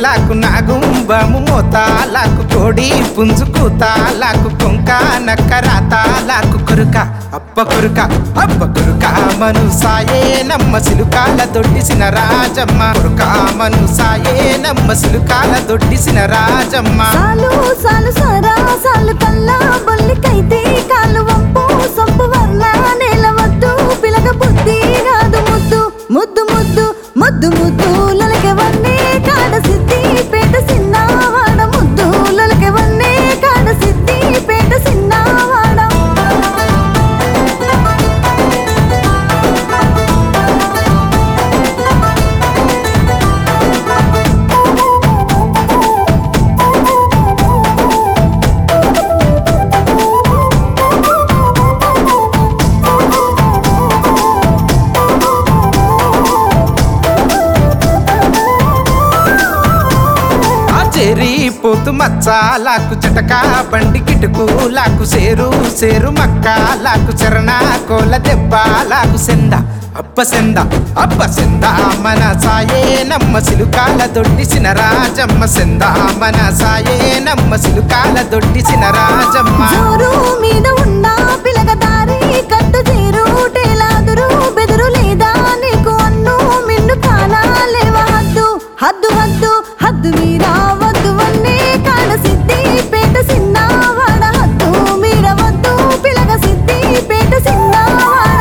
లాకు నాగుంబము మోతాలాకు కోడి పుంజుకు తాలాకు కొంక నక్కరాత లాకు కొరుక అబ్బ కొరుక అబ్బ కొరుక మను సాయే నమ్మ సిలుకాల దొడ్డిసిన రాజమ్మ కొరుక మను సాయే నమ్మ సిలుకాల దొడ్డిసిన రాజమ్మ సాలు సాలు సారా సాలు కల్లా బొల్లికైతే కాలు వంపు సొంపు వర్ల నేల వద్దు పిలక బుద్ధి కాదు ముద్దు ముద్దు ముద్దు ముద్దు ముద్దు లొలకెవన్నే కాడ సిద్ధి పేట సిన్నవాడ ముద్దు లొలకెవన్నే కాడ సిద్ధి పేట సిన్నవాడ ఆ చెరి పోతు మచ్చాలాకు చటక బండి కిటుకు లాకు సేరు సేరు మక్క లాకు చరణ కోల దెబ్బ లాకు సెంద అబ్బ సెంద అబ్బ సెంద మన సాయే నమ్మ సిలుకాల దొడ్డిసిన రాజమ్మ సెంద మన సాయే నమ్మ సిలుకాల దొడ్డిసిన రాజమ్మ జోరు మీద ఉన్న పిలక దారి కట్టు తీరు టేలాదురు బెదురు లేదా నీకు అన్ను మిన్ను కానా లేవా హద్దు హద్దు హద్దు హద్దు మీరా వద్దు వన్నే కాడ సిద్ధి పేట సిన్నవాడ హద్దు మీర వద్దు పిలక సిద్ధి పేట సిన్నవాడ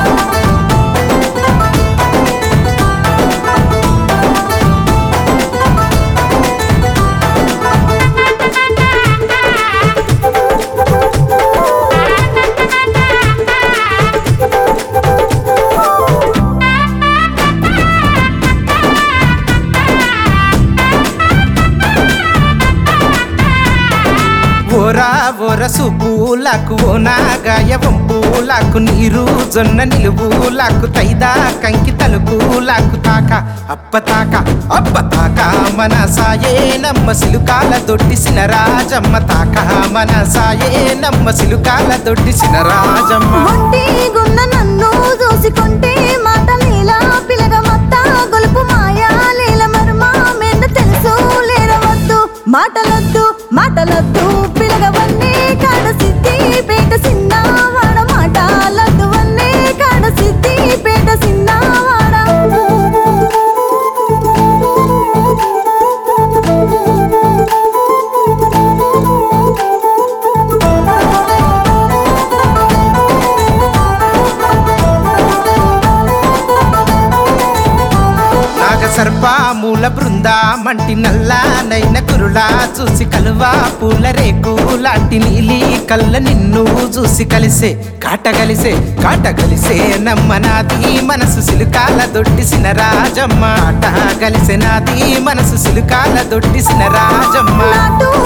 ఓరా ఓర సుపూలకు ఓనాగాయ వంపులకు నీరు జొన్న నిలువులకు తైదా కంకి తలుపులకు తాక అప్ప తాక అప్ప తాక మన సాయే నమ్మ సిలుకాల దొడ్డిసిన రాజమ్మ తాక మన సాయే నమ్మ సిలుకాల దొడ్డిసిన రాజమ్మ ఒంటి గున్న నన్ను చూసికొంటే మాట లీలా పిలగ మత్త గొలుపు మాయా లీల మర్మ మెండ తెలుసు లేరవద్దు మాటలొద్దు మాటలొద్దు పిలగవన్నే కాడ సిద్ధి పేట సిన్నవాడ మాటలొద్దు వన్నే కాడ సిద్ధి పేట సిన్నవాడ నాగ సర్పమూల బృంద మంటి నల్ల నైన కురులా చూసి కలువా పూల రేకు లాంటి నీలి కళ్ళ నిన్ను చూసి కలిసే కాట కలిసే కాట కలిసే నమ్మనాది మనసు సిలుకాల దొడ్డిసిన రాజమ్మ ఆట కలిసే నాది మనసు సిలుకాల దొడ్డిసిన రాజమ్మ నాటు